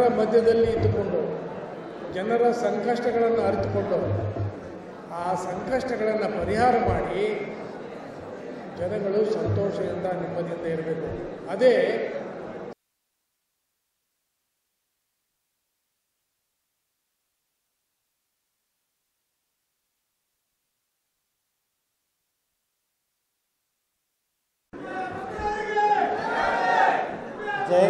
ಮಧ್ಯದಲ್ಲಿ ಇದ್ದುಕೊಂಡು ಜನರ ಸಂಕಷ್ಟಗಳನ್ನು ಅರಿತುಕೊಂಡು ಆ ಸಂಕಷ್ಟಗಳನ್ನು ಪರಿಹಾರ ಮಾಡಿ ಜನಗಳು ಸಂತೋಷದಿಂದ ನೆಮ್ಮದಿಯಿಂದ ಇರಬೇಕು ಅದೇ ಜೈ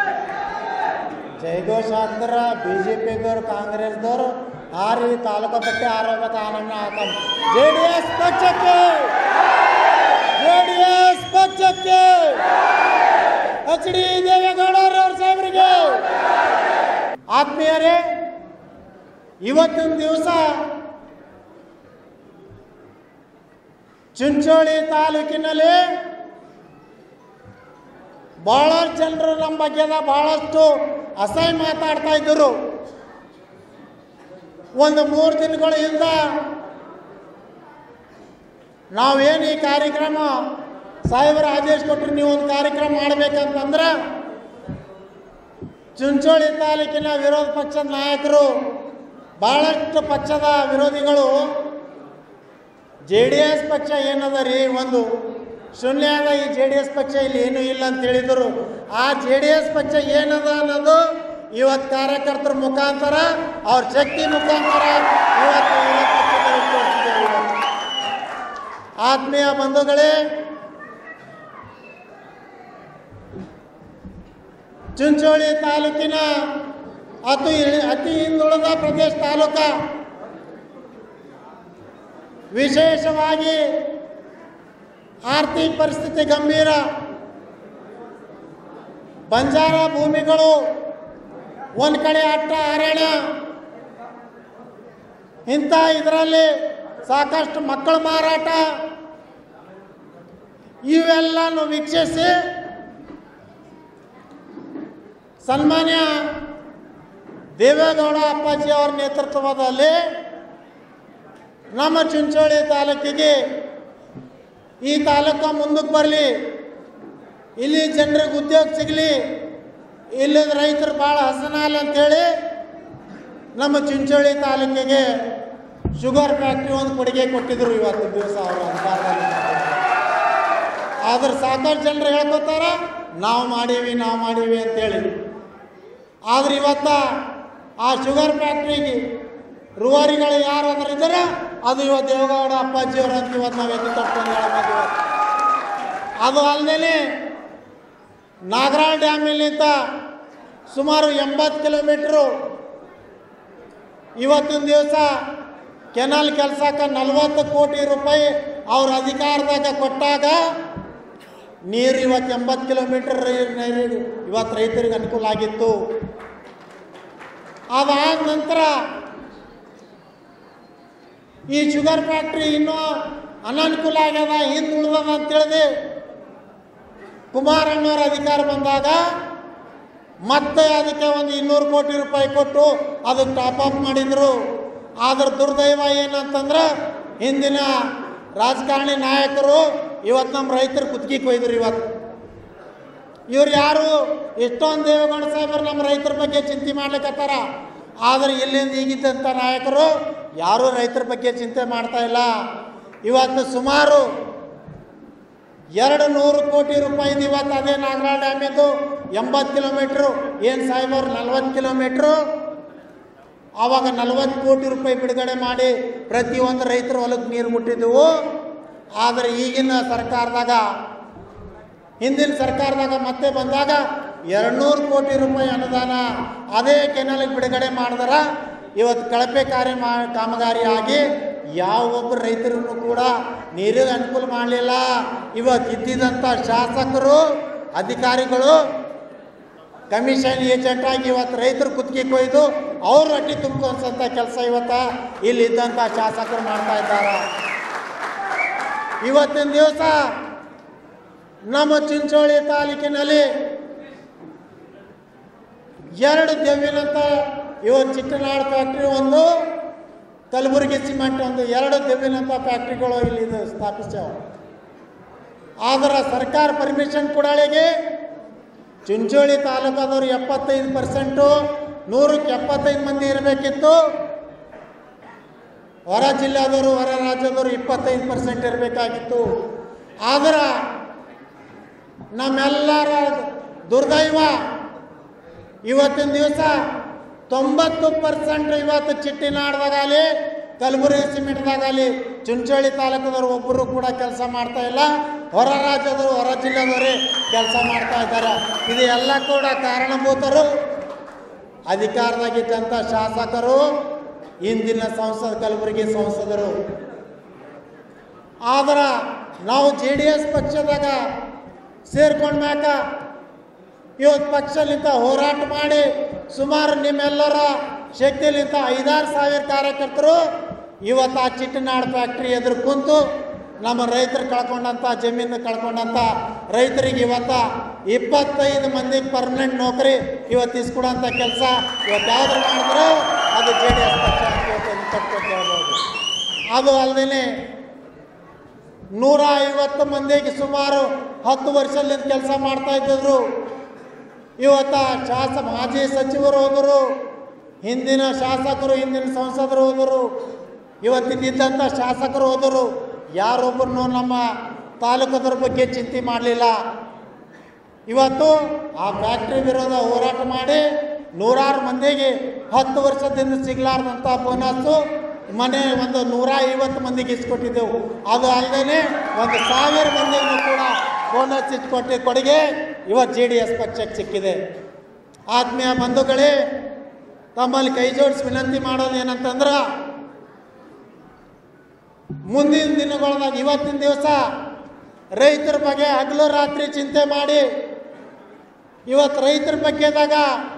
ಜೈಘೋಷ ಅಂದ್ರೆ ಬಿ ಜೆ ಪಿದವ್ರು ಕಾಂಗ್ರೆಸ್ದವ್ರು ಹಾರಿ ತಾಲೂಕು ಪಟ್ಟಿ ಆರೋಗ್ಯಕ್ಕೆ ಆನಂದ ಹಾಕಂ ಜೆ ಡಿ ಎಸ್ ಪಕ್ಷಕ್ಕೆ ಜೆ ಡಿ ಎಸ್ ಪಕ್ಷಕ್ಕೆ ಎಚ್ ಡಿ ದೇವೇಗೌಡರವ್ರ ಸಾಹೇಬರಿಗೆ ಆತ್ಮೀಯರೇ ಇವತ್ತಿನ ದಿವಸ ಚಿಂಚೋಳಿ ತಾಲೂಕಿನಲ್ಲಿ ಬಹಳಷ್ಟು ಜನರು ನಮ್ಮ ಬಗ್ಗೆದ ಬಹಳಷ್ಟು ಅಸಹ್ಯ ಮಾತಾಡ್ತಾ ಇದ್ದರು ಒಂದು ಮೂರು ದಿನಗಳ ಹಿಂದ ನಾವೇನು ಈ ಕಾರ್ಯಕ್ರಮ ಸಾಹೇಬರ ಆದೇಶ ಕೊಟ್ಟರು ನೀವು ಒಂದು ಕಾರ್ಯಕ್ರಮ ಮಾಡ್ಬೇಕಂತಂದ್ರೆ ಚುಂಚೋಳಿ ತಾಲೂಕಿನ ವಿರೋಧ ಪಕ್ಷದ ನಾಯಕರು ಬಹಳಷ್ಟು ಪಕ್ಷದ ವಿರೋಧಿಗಳು ಜೆ ಡಿ ಎಸ್ ಪಕ್ಷ ಏನದ ರೀ ಒಂದು ಶೂನ್ಯ ಅದ ಈ ಜೆ ಡಿ ಎಸ್ ಪಕ್ಷ ಇಲ್ಲಿ ಏನೂ ಇಲ್ಲ ಅಂತ ಹೇಳಿದರು ಆ ಜೆ ಡಿ ಎಸ್ ಪಕ್ಷ ಏನದ ಅನ್ನೋದು ಇವತ್ತು ಕಾರ್ಯಕರ್ತರ ಮುಖಾಂತರ ಅವ್ರ ಶಕ್ತಿ ಮುಖಾಂತರ ಇವತ್ತು ವಿರೋಧ ಪಕ್ಷದವ್ರಿಗೆ ತೋರಿಸಿದ್ದೇವೆ ಇವತ್ತು. ಆತ್ಮೀಯ ಬಂಧುಗಳೇ ಚುಂಚೋಳಿ ತಾಲೂಕಿನ ಅತಿ ಅತಿ ಹಿಂದುಳಿದ ಪ್ರದೇಶ ತಾಲೂಕ ವಿಶೇಷವಾಗಿ ಆರ್ಥಿಕ ಪರಿಸ್ಥಿತಿ ಗಂಭೀರ ಬಂಜಾರ ಭೂಮಿಗಳು ಒಂದು ಕಡೆ ಅಟ್ಟ ಅರಣ್ಯ ಇಂಥ ಇದರಲ್ಲಿ ಸಾಕಷ್ಟು ಮಕ್ಕಳ ಮಾರಾಟ ಇವೆಲ್ಲನೂ ವೀಕ್ಷಿಸಿ ಸನ್ಮಾನ್ಯ ದೇವೇಗೌಡ ಅಪ್ಪಾಜಿ ಅವರ ನೇತೃತ್ವದಲ್ಲಿ ನಮ್ಮ ಚಿಂಚೋಳಿ ತಾಲೂಕಿಗೆ ಈ ತಾಲೂಕು ಮುಂದಕ್ಕೆ ಬರಲಿ ಇಲ್ಲಿ ಜನರಿಗೆ ಉದ್ಯೋಗ ಸಿಗಲಿ ಇಲ್ಲದ ರೈತರು ಭಾಳ ಹಸನಾಲ್ ಅಂತೇಳಿ ನಮ್ಮ ಚಿಂಚೋಳಿ ತಾಲೂಕಿಗೆ ಶುಗರ್ ಫ್ಯಾಕ್ಟ್ರಿ ಒಂದು ಕೊಡುಗೆ ಕೊಟ್ಟಿದ್ರು ಇವತ್ತು ದಿವಸ ಅವರು ಅಧಿಕಾರದಲ್ಲಿ ಆದ್ರೆ ಸಾಕಷ್ಟು ಜನರು ಹೇಳ್ಕೊತಾರ ನಾವು ಮಾಡೀವಿ ನಾವು ಮಾಡೀವಿ ಅಂತೇಳಿ ಆದ್ರೆ ಇವತ್ತ ಆ ಶುಗರ್ ಫ್ಯಾಕ್ಟ್ರಿಗೆ ರೂವಾರಿಗಳು ಯಾರು ಅದ್ರ ಇದ್ದಾರೆ ಅದು ಇವತ್ತು ದೇವೇಗೌಡ ಅಪ್ಪಾಜಿಯವರು ಅಂತ ಇವತ್ತು ನಾವು ಎದ್ದು ತಟ್ಕೊಂಡು ಹೇಳ್ಬೋದು ಇವತ್ತು ಅದು ಅಲ್ಲದೆ ನಾಗರಾಳ್ ಡ್ಯಾಮಿನಿಂದ ಸುಮಾರು ಎಂಬತ್ತು ಕಿಲೋಮೀಟ್ರು ಇವತ್ತಿನ ದಿವಸ ಕೆನಾಲ್ ಕೆಲಸಕ್ಕೆ ನಲವತ್ತು ಕೋಟಿ ರೂಪಾಯಿ ಅವ್ರ ಅಧಿಕಾರದಾಗ ಕೊಟ್ಟಾಗ ನೀರು ಇವತ್ತು ಎಂಬತ್ತು ಕಿಲೋಮೀಟರ್ ನೀರು ಇವತ್ತು ರೈತರಿಗೆ ಅನುಕೂಲ ಆಗಿತ್ತು ಅದಾದ ನಂತರ ಈ ಶುಗರ್ ಫ್ಯಾಕ್ಟ್ರಿ ಇನ್ನೂ ಅನನುಕೂಲ ಆಗ್ಯದ ಹಿಂದುಳಿದದ ಅಂತೇಳಿದೆ ಕುಮಾರಣ್ಣವ್ರ ಅಧಿಕಾರ ಬಂದಾಗ ಮತ್ತೆ ಅದಕ್ಕೆ ಒಂದು ಇನ್ನೂರು ಕೋಟಿ ರೂಪಾಯಿ ಕೊಟ್ಟು ಅದಕ್ಕೆ ಟಾಪ್ ಅಪ್ ಮಾಡಿದರು ಆದ್ರೆ ದುರ್ದೈವ ಏನಂತಂದ್ರೆ ಹಿಂದಿನ ರಾಜಕಾರಣಿ ನಾಯಕರು ಇವತ್ತು ನಮ್ಮ ರೈತರು ಕುತ್ತಿಗೆ ಕೊಯ್ದ್ರು ಇವತ್ತು ಇವ್ರು ಯಾರು ಎಷ್ಟೊಂದು ದೇವೇಗೌಡ ಸಾಹೇಬರು ನಮ್ಮ ರೈತರ ಬಗ್ಗೆ ಚಿಂತೆ ಮಾಡ್ಲಿಕ್ಕತ್ತಾರ ಆದರೆ ಇಲ್ಲಿಂದ ಈಗಿದ್ದಂಥ ನಾಯಕರು ಯಾರೂ ರೈತರ ಬಗ್ಗೆ ಚಿಂತೆ ಮಾಡ್ತಾ ಇಲ್ಲ ಇವತ್ತು ಸುಮಾರು ಎರಡು ನೂರು ಕೋಟಿ ರೂಪಾಯಿದು ಇವತ್ತು ಅದೇ ನಾಗರಾಳ ಡ್ಯಾಮಿಂದು ಎಂಬತ್ತು ಕಿಲೋಮೀಟ್ರು ಏನು ಸಾಹೇಬರು ನಲ್ವತ್ತು ಕಿಲೋಮೀಟ್ರು ಆವಾಗ ನಲ್ವತ್ತು ಕೋಟಿ ರೂಪಾಯಿ ಬಿಡುಗಡೆ ಮಾಡಿ ಪ್ರತಿಯೊಂದು ರೈತರ ಹೊಲಕ್ಕೆ ನೀರು ಮುಟ್ಟಿದ್ದೆವು ಆದರೆ ಈಗಿನ ಸರ್ಕಾರದಾಗ ಹಿಂದಿನ ಸರ್ಕಾರದಾಗ ಮತ್ತೆ ಬಂದಾಗ ಎರಡುನೂರು ಕೋಟಿ ರೂಪಾಯಿ ಅನುದಾನ ಅದೇ ಕೆನಲ್ಗೆ ಬಿಡುಗಡೆ ಮಾಡಿದಾರ ಇವತ್ತು ಕಳಪೆ ಕಾರ್ಯ ಮಾ ಕಾಮಗಾರಿ ಆಗಿ ಯಾವ ಒಬ್ಬರು ರೈತರನ್ನು ಕೂಡ ನೀರಿಗೆ ಅನುಕೂಲ ಮಾಡಲಿಲ್ಲ ಇವತ್ತು ಇದ್ದಿದ್ದಂಥ ಶಾಸಕರು ಅಧಿಕಾರಿಗಳು ಕಮಿಷನ್ ಏಜೆಂಟ್ ಆಗಿ ಇವತ್ತು ರೈತರು ಕುತ್ತಿಗೆ ಕೊಯ್ದು ಅವ್ರು ಅಡ್ಡಿ ತುಂಬ್ಕೊಂತ ಕೆಲಸ ಇವತ್ತ ಇಲ್ಲಿ ಇದ್ದಂಥ ಶಾಸಕರು ಮಾಡ್ತಾ ಇದ್ದಾರೆ ಇವತ್ತಿನ ದಿವಸ ನಮ್ಮ ಚಿಂಚೋಳಿ ತಾಲೂಕಿನಲ್ಲಿ ಎರಡು ದೆವ್ವಿನಂತ ಇವತ್ತು ಚಿಟ್ಟನಾಡು ಫ್ಯಾಕ್ಟ್ರಿ ಒಂದು ಕಲಬುರಗಿ ಸಿಮೆಂಟ್ ಒಂದು ಎರಡು ದೆವ್ವಿನಂಥ ಫ್ಯಾಕ್ಟ್ರಿಗಳು ಇಲ್ಲಿ ಇದು ಸ್ಥಾಪಿಸ್ಯಾವ ಆದ್ರೆ ಸರ್ಕಾರ ಪರ್ಮಿಷನ್ ಕೊಡಾಳಿಗೆ ಚುಂಚೋಳಿ ತಾಲೂಕಾದವರು ಎಪ್ಪತ್ತೈದು ಪರ್ಸೆಂಟು ನೂರಕ್ಕೆ ಎಪ್ಪತ್ತೈದು ಮಂದಿ ಇರಬೇಕಿತ್ತು ಹೊರ ಜಿಲ್ಲೆದವರು ಹೊರ ರಾಜ್ಯದವರು ಇಪ್ಪತ್ತೈದು ಪರ್ಸೆಂಟ್ ಇರಬೇಕಾಗಿತ್ತು ಆದ್ರೆ ನಮ್ಮೆಲ್ಲರ ದುರ್ದೈವ ಇವತ್ತಿನ ದಿವಸ ತೊಂಬತ್ತು ಪರ್ಸೆಂಟ್ ಇವತ್ತು ಚಿಟ್ಟಿನಾಡ್ದಾಗಲಿ ಕಲಬುರಗಿ ಸಿಮೆಂಟ್ದಾಗಲಿ ಚುಂಚೋಳಿ ತಾಲೂಕದವರು ಒಬ್ಬರು ಕೂಡ ಕೆಲಸ ಮಾಡ್ತಾ ಇಲ್ಲ ಹೊರ ರಾಜ್ಯದವರು ಹೊರ ಜಿಲ್ಲೆದವರೇ ಕೆಲಸ ಮಾಡ್ತಾ ಇದ್ದಾರೆ ಇದು ಎಲ್ಲ ಕೂಡ ಕಾರಣಭೂತರು ಅಧಿಕಾರದಾಗಿದ್ದಂಥ ಶಾಸಕರು ಇಂದಿನ ಸಂಸದ ಕಲಬುರಗಿ ಸಂಸದರು ಆದ್ರೆ ನಾವು ಜೆ ಡಿ ಎಸ್ ಪಕ್ಷದಾಗ ಸೇರ್ಕೊಂಡ್ಮ್ಯಾಕ ಇವತ್ತು ಪಕ್ಷಲಿಂದ ಹೋರಾಟ ಮಾಡಿ ಸುಮಾರು ನಿಮ್ಮೆಲ್ಲರ ಶಕ್ತಿಲಿಂದ ಐದಾರು ಸಾವಿರ ಕಾರ್ಯಕರ್ತರು ಇವತ್ತು ಆ ಚಿಟ್ಟನಾಡ್ ಫ್ಯಾಕ್ಟ್ರಿ ಎದುರು ಕುಂತು ನಮ್ಮ ರೈತರು ಕಳ್ಕೊಂಡಂಥ ಜಮೀನು ಕಳ್ಕೊಂಡಂಥ ರೈತರಿಗೆ ಇವತ್ತ ಇಪ್ಪತ್ತೈದು ಮಂದಿಗೆ ಪರ್ಮನೆಂಟ್ ನೌಕರಿ ಇವತ್ತು ಇಸ್ಕೊಡೋಂಥ ಕೆಲಸ ಇವತ್ತು ಯಾವ್ದು ಮಾಡಿದ್ರು ಅದು ಜೆ ಡಿ ಎಸ್ ಪಕ್ಷ ಅಂತ ಇವತ್ತು ತಪ್ಪು ಹೇಳ್ಬೋದು ಅದು ಅಲ್ಲದೆ ನೂರ ಐವತ್ತು ಮಂದಿಗೆ ಸುಮಾರು ಹತ್ತು ವರ್ಷದಿಂದ ಕೆಲಸ ಮಾಡ್ತಾ ಇದ್ದರು ಇವತ್ತ ಶಾಸ ಮಾಜಿ ಸಚಿವರು ಹೋದರು ಹಿಂದಿನ ಶಾಸಕರು ಹಿಂದಿನ ಸಂಸದರು ಹೋದರು ಇವತ್ತಿದ್ದಂಥ ಶಾಸಕರು ಹೋದರು ಯಾರೊಬ್ಬರನ್ನು ನಮ್ಮ ತಾಲೂಕದವ್ರ ಬಗ್ಗೆ ಚಿಂತೆ ಮಾಡಲಿಲ್ಲ ಇವತ್ತು ಆ ಫ್ಯಾಕ್ಟ್ರಿ ವಿರೋಧ ಹೋರಾಟ ಮಾಡಿ ನೂರಾರು ಮಂದಿಗೆ ಹತ್ತು ವರ್ಷದಿಂದ ಸಿಗ್ಲಾರ್ದಂಥ ಬೋನಸ್ಸು ಮನೆ ಒಂದು ನೂರ ಐವತ್ತು ಮಂದಿಗೆ ಇಸ್ಕೊಟ್ಟಿದ್ದೆವು ಅದು ಅಲ್ಲದೆ ಒಂದು ಸಾವಿರ ಮಂದಿಗೂ ಕೂಡ ಬೋನಸ್ ಇಟ್ಕೊಟ್ಟಿ ಕೊಡುಗೆ ಇವತ್ತು ಜೆ ಡಿ ಎಸ್ ಪಕ್ಷಕ್ಕೆ ಸಿಕ್ಕಿದೆ ಆತ್ಮೀಯ ಬಂಧುಗಳೇ ತಮ್ಮಲ್ಲಿ ಕೈ ಜೋಡಿಸಿ ವಿನಂತಿ ಮಾಡೋದು ಏನಂತಂದ್ರೆ ಮುಂದಿನ ದಿನಗಳದಾಗ ಇವತ್ತಿನ ದಿವಸ ರೈತರ ಬಗ್ಗೆ ಹಗಲು ರಾತ್ರಿ ಚಿಂತೆ ಮಾಡಿ ಇವತ್ತು ರೈತರ ಬಗ್ಗೆದಾಗ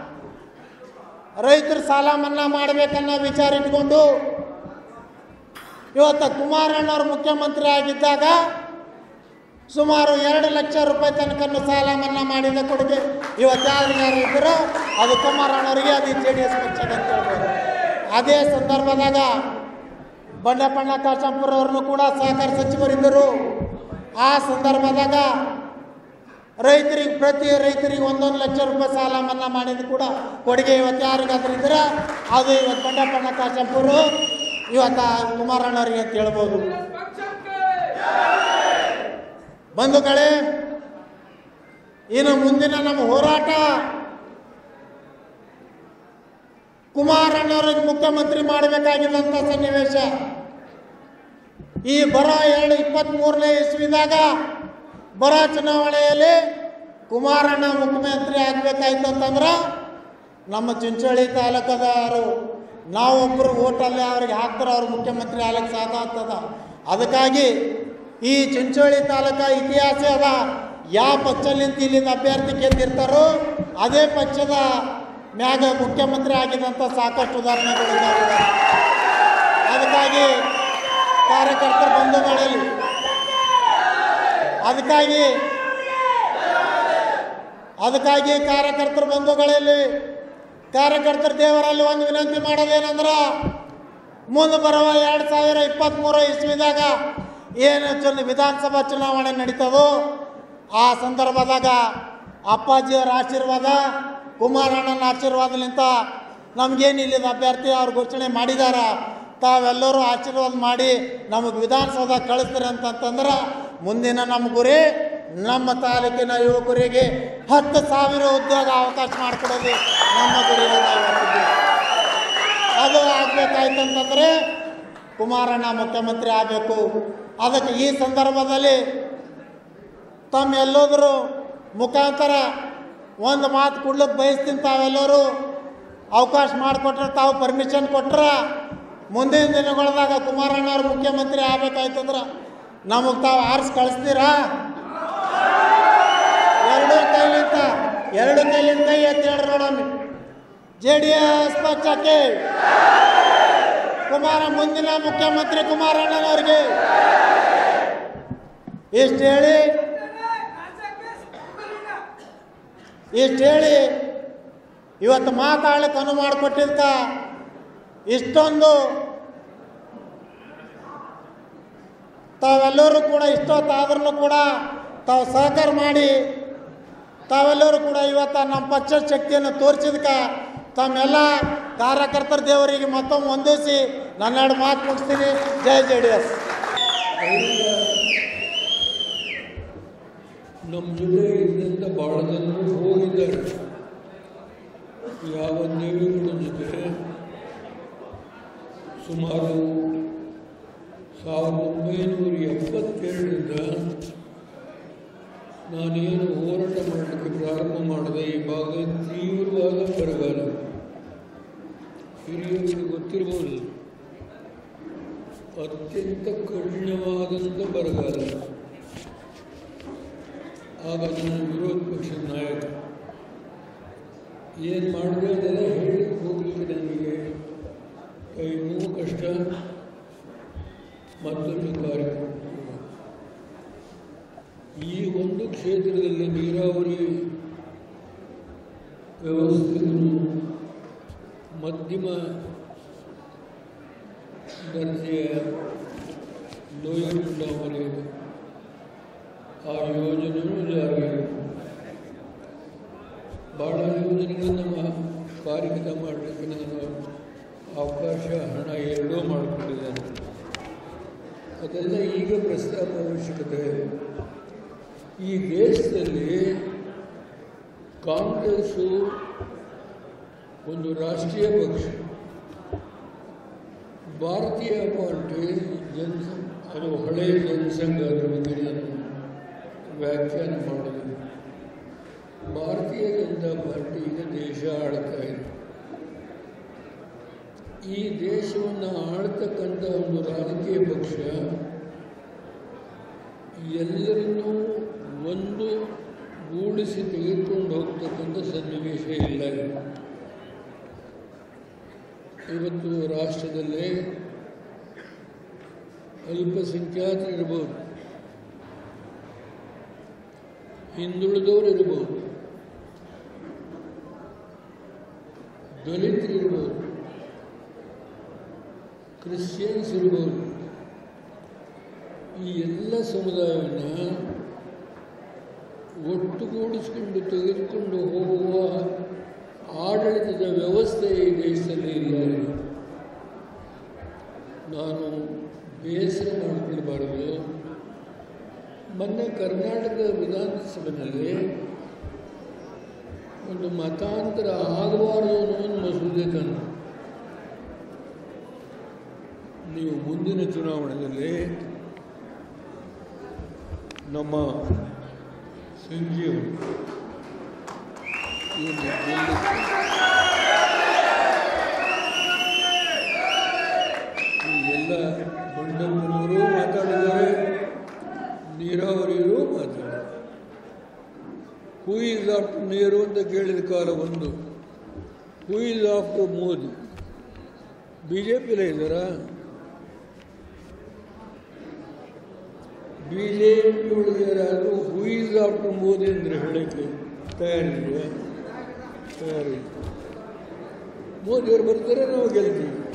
ರೈತರು ಸಾಲ ಮನ್ನಾ ಮಾಡಬೇಕನ್ನೋ ವಿಚಾರ ಇಟ್ಕೊಂಡು ಇವತ್ತು ಕುಮಾರಣ್ಣವ್ರು ಮುಖ್ಯಮಂತ್ರಿ ಆಗಿದ್ದಾಗ ಸುಮಾರು ಎರಡು ಲಕ್ಷ ರೂಪಾಯಿ ತನಕನ್ನು ಸಾಲ ಮನ್ನಾ ಮಾಡಿದ ಕೊಡುಗೆ ಇವತ್ತು ಯಾರು ಯಾರು ಇದ್ದರು ಅದು ಕುಮಾರಣ್ಣವರಿಗೆ ಅದು ಜೆ ಡಿ ಎಸ್ ಪಕ್ಷದ ಅಂತ ಹೇಳ್ಬೋದು ಅದೇ ಸಂದರ್ಭದಾಗ ಬಂಡಪಣ್ಣ ಕಾಶಂಪುರ ಅವ್ರನ್ನು ಕೂಡ ಸಹಕಾರ ಸಚಿವರಿದ್ದರು ಆ ಸಂದರ್ಭದಾಗ ರೈತರಿಗೆ ಪ್ರತಿ ರೈತರಿಗೆ ಒಂದೊಂದು ಲಕ್ಷ ರೂಪಾಯಿ ಸಾಲ ಮನ್ನಾ ಮಾಡಿದ್ದು ಕೂಡ ಕೊಡುಗೆ ಇವತ್ತು ಯಾರಿಗಾದ್ರೂ ಇದ್ರೆ ಅದು ಇವತ್ತು ಬಂಡಪಣ್ಣ ಕಾಶಂಪುರು ಇವತ್ತು ಕುಮಾರಣ್ಣವ್ರಿಗೆ ಅಂತ ಹೇಳ್ಬೋದು ಬಂಧುಗಳೇ ಇನ್ನು ಮುಂದಿನ ನಮ್ಮ ಹೋರಾಟ ಕುಮಾರಣ್ಣವ್ರಿಗೆ ಮುಖ್ಯಮಂತ್ರಿ ಮಾಡಬೇಕಾಗಿದ್ದಂಥ ಸನ್ನಿವೇಶ ಈ ಬರ ಎರಡು ಇಪ್ಪತ್ತ್ಮೂರನೇ ಇಸ್ವಿದಾಗ ಬರ ಚುನಾವಣೆಯಲ್ಲಿ ಕುಮಾರಣ್ಣ ಮುಖ್ಯಮಂತ್ರಿ ಆಗಬೇಕಾಯ್ತು ಅಂತಂದ್ರೆ ನಮ್ಮ ಚುಂಚೋಳಿ ತಾಲೂಕದವರು ನಾವೊಬ್ಬರು ಓಟಲ್ಲಿ ಅವ್ರಿಗೆ ಹಾಕ್ತಾರೆ ಅವ್ರು ಮುಖ್ಯಮಂತ್ರಿ ಆಗ್ಲಿಕ್ಕೆ ಸಾಕಾಗ್ತದ ಅದಕ್ಕಾಗಿ ಈ ಚುಂಚೋಳಿ ತಾಲೂಕ ಇತಿಹಾಸ ಅದ ಯಾವ ಪಕ್ಷಲಿಂದ ಇಲ್ಲಿಂದ ಅಭ್ಯರ್ಥಿ ಗೆದ್ದಿರ್ತಾರೋ ಅದೇ ಪಕ್ಷದ ಮ್ಯಾಗ ಮುಖ್ಯಮಂತ್ರಿ ಆಗಿದಂಥ ಸಾಕಷ್ಟು ಉದಾಹರಣೆಗಳಿದ್ದಾವೆ ಅದಕ್ಕಾಗಿ ಕಾರ್ಯಕರ್ತರ ಬಂಧುಗಳಲ್ಲಿ ಅದಕ್ಕಾಗಿ ಅದಕ್ಕಾಗಿ ಕಾರ್ಯಕರ್ತರ ಬಂಧುಗಳಲ್ಲಿ ಕಾರ್ಯಕರ್ತರ ದೇವರಲ್ಲಿ ಒಂದು ವಿನಂತಿ ಮಾಡೋದೇನಂದ್ರೆ ಮುಂದೆ ಬರುವ ಎರಡು ಸಾವಿರ ಇಪ್ಪತ್ತ್ಮೂರು ಇಸ್ವಿದಾಗ ಏನು ಚುನ ವಿಧಾನಸಭಾ ಚುನಾವಣೆ ನಡೀತದೋ ಆ ಸಂದರ್ಭದಾಗ ಅಪ್ಪಾಜಿಯವರ ಆಶೀರ್ವಾದ ಕುಮಾರಣ್ಣನ ಆಶೀರ್ವಾದಲಿಂತ ನಮಗೇನು ಇಲ್ಲಿದ ಅಭ್ಯರ್ಥಿ ಅವ್ರು ಘೋಷಣೆ ಮಾಡಿದಾರ ತಾವೆಲ್ಲರೂ ಆಶೀರ್ವಾದ ಮಾಡಿ ನಮಗೆ ವಿಧಾನಸೌಧ ಕಳಿಸ್ತೀರಿ ಅಂತಂತಂದ್ರೆ ಮುಂದಿನ ನಮ್ಮ ಗುರಿ ನಮ್ಮ ತಾಲೂಕಿನ ಯುವಕರಿಗೆ ಹತ್ತು ಸಾವಿರ ಉದ್ಯೋಗ ಅವಕಾಶ ಮಾಡಿಕೊಡೋದು ನಮ್ಮ ಗುರಿ ಅದ ಇವತ್ತಿದ್ದು. ಅದು ಆಗ್ಬೇಕಾಯ್ತಂತಂದ್ರೆ ಕುಮಾರಣ್ಣ ಮುಖ್ಯಮಂತ್ರಿ ಆಗಬೇಕು ಅದಕ್ಕೆ ಈ ಸಂದರ್ಭದಲ್ಲಿ ತಮ್ಮೆಲ್ಲೋದ್ರು ಮುಖಾಂತರ ಒಂದು ಮಾತು ಕೊಡ್ಲಿಕ್ಕೆ ಬಯಸ್ತೀನಿ ತಾವೆಲ್ಲರೂ ಅವಕಾಶ ಮಾಡಿಕೊಟ್ರೆ ತಾವು ಪರ್ಮಿಷನ್ ಕೊಟ್ರೆ ಮುಂದಿನ ದಿನಗಳದಾಗ ಕುಮಾರಣ್ಣವ್ರು ಮುಖ್ಯಮಂತ್ರಿ ಆಗ್ಬೇಕಾಯ್ತಂದ್ರೆ ನಮಗೆ ತಾವು ಆರಿಸಿ ಕಳಿಸ್ತೀರಾ ಎರಡು ಕೈಲಿಂದ ಎರಡು ಕೈಲಿಂದ ಕೈ ಎತ್ತಿ ಹೇಳ್ರಿ ನೋಡೋಣ ಜೆ ಡಿ ಎಸ್ ಪಕ್ಷಕ್ಕೆ ಕುಮಾರ ಮುಂದಿನ ಮುಖ್ಯಮಂತ್ರಿ ಕುಮಾರಣ್ಣನವ್ರಿಗೆ ಇಷ್ಟು ಹೇಳಿ ಇಷ್ಟು ಹೇಳಿ ಇವತ್ತು ಮಾತಾಡ್ಲಿಕ್ಕೆ ಅನು ಮಾಡಿಕೊಟ್ಟಿದ್ಕ ಇಷ್ಟೊಂದು ತಾವೆಲ್ಲರೂ ಕೂಡ ಇಷ್ಟೊತ್ತಾದ್ರೂ ಕೂಡ ತಾವು ಸಹಕಾರ ಮಾಡಿ ತಾವೆಲ್ಲರೂ ಕೂಡ ಇವತ್ತು ನಮ್ಮ ಪಕ್ಷದ ಶಕ್ತಿಯನ್ನು ತೋರಿಸಿದ್ಕ ತಮ್ಮೆಲ್ಲ ಕಾರ್ಯಕರ್ತರ ದೇವರಿಗೆ ಮತ್ತೊಮ್ಮೆ ವಂದಿಸಿ ನನ್ನೆರಡು ಮಾತು ಮುಗಿಸ್ತೀನಿ ಜೈ ಜೆ ಡಿ ಎಸ್ ನಮ್ಮ ಜೊತೆ ಇದ್ದಂಥ ಭಾಳ ಜನರು ಹೋಗಿದ್ದಾರೆ ಯಾವ ದೇವಿಗಳ ಜೊತೆ ಸುಮಾರು ಸಾವಿರದ ಒಂಬೈನೂರ ಎಪ್ಪತ್ತೆರಡರಿಂದ ನಾನೇನು ಹೋರಾಟ ಮಾಡಲಿಕ್ಕೆ ಪ್ರಾರಂಭ ಮಾಡಿದೆ ಈ ಭಾಗ ತೀವ್ರವಾದ ಬರಗಾಲ ಹಿರಿಯರಿಗೆ ಗೊತ್ತಿರ್ಬೋದು ಅತ್ಯಂತ ಕಠಿಣವಾದಂಥ ಬರಗಾಲ ಆಗ ನಾನು ವಿರೋಧ ಪಕ್ಷದ ನಾಯಕ ಏನು ಮಾಡಿದೆ ಅದೆಲ್ಲ ಹೇಳಿ ಹೋಗಲಿಕ್ಕೆ ನನಗೆ ಟೈಮು ಕಷ್ಟ ಮತ್ತೊಂದು ಕಾರ್ಯಕ್ರಮ ಈ ಒಂದು ಕ್ಷೇತ್ರದಲ್ಲಿ ನೀರಾವರಿ ವ್ಯವಸ್ಥೆಗಳು ಮಧ್ಯಮ ದರ್ಜೆಯ ಲೋಯರ್ ನೀರಾವರಿ ಆ ಯೋಜನೆಯೂ ಜಾರಿಯಾಗಿದೆ ಭಾಳ ಯೋಜನೆಗಳನ್ನು ಮಾ- ಕಾರ್ಯಗತ ಮಾಡಲಿಕ್ಕೆ ನಾನು ಅವಕಾಶ ಹಣ ಎರಡೂ ಮಾಡಿಕೊಂಡಿದ್ದೇನೆ ಅದೆಲ್ಲ ಈಗ ಪ್ರಸ್ತಾಪ ಅವಶ್ಯಕತೆ ಇದೆ. ಈ ದೇಶದಲ್ಲಿ ಕಾಂಗ್ರೆಸ್ಸು ಒಂದು ರಾಷ್ಟ್ರೀಯ ಪಕ್ಷ ಭಾರತೀಯ ಪಾರ್ಟಿ ಜನಸ ಅದು ಹಳೆಯ ಜನಸಂಘ ಅದರ ಬಗ್ಗೆ ನಾನು ವ್ಯಾಖ್ಯಾನ ಮಾಡೋದು ಭಾರತೀಯ ಜನತಾ ಪಾರ್ಟಿ ಈಗ ದೇಶ ಆಳ್ತಾ ಇದೆ ಈ ದೇಶವನ್ನು ಆಳ್ತಕ್ಕಂಥ ಒಂದು ರಾಜಕೀಯ ಪಕ್ಷ ಎಲ್ಲರನ್ನೂ ಒಂದು ಗೂಡಿಸಿ ತೆಗೆದುಕೊಂಡು ಹೋಗ್ತಕ್ಕಂಥ ಸನ್ನಿವೇಶ ಇಲ್ಲ ಇದು. ಇವತ್ತು ರಾಷ್ಟ್ರದಲ್ಲಿ ಅಲ್ಪಸಂಖ್ಯಾತರು ಇರ್ಬೋದು ಹಿಂದುಳಿದವರು ಇರ್ಬೋದು ದಲಿತರು ಇರ್ಬೋದು ಕ್ರಿಶ್ಚಿಯನ್ಸ್ ಇರ್ಬೋದು ಈ ಎಲ್ಲ ಸಮುದಾಯವನ್ನು ಒಟ್ಟುಗೂಡಿಸಿಕೊಂಡು ತೆಗೆದುಕೊಂಡು ಹೋಗುವ ಆಡಳಿತದ ವ್ಯವಸ್ಥೆ ಈ ದೇಶದಲ್ಲಿ ಇಲ್ಲ ನಾನು ಬೇಸರ ಮಾಡಿಕೊಳ್ಬಾರದು ಮೊನ್ನೆ ಕರ್ನಾಟಕ ವಿಧಾನಸಭೆಯಲ್ಲಿ ಒಂದು ಮತಾಂತರ ಆಗಬಾರದು ಅನ್ನೋ ಒಂದು ಮಸೂದೆ ತಂದು ನೀವು ಮುಂದಿನ ಚುನಾವಣೆಯಲ್ಲಿ ನಮ್ಮ ಸಂಜೀವ್ ಇವ್ರನ್ನ ಗೆಲ್ಲಿಸಿ ಈ ಎಲ್ಲ ಬಂಡಪ್ಪನವರು ಮಾತಾಡಿದ್ದಾರೆ ನೀರಾವರಿಯವರು ಮಾತಾಡಿದ್ದಾರೆ ಹೂ ಈಸ್ ಆಫ್ಟರ್ ನೀರು ಅಂತ ಕೇಳಿದ ಕಾಲ ಒಂದು who is after Modi B J ಪಿಲೇ ಇದ್ದಾರಾ ಬಿ ಜೆ ಪಿ ಒಳಗೆ ಯಾರಾದರೂ ಹೂ ಈಸ್ ಆಫ್ಟರ್ ಮೋದಿ ಅಂದರೆ ಹೇಳಕ್ಕೆ ತಯಾರಿದೆಯಾ ತಯಾರಿಲ್ಲ ಮೋದಿಯವರು ಬರ್ತಾರೆ ನಾವು ಗೆಲ್ತೀವಿ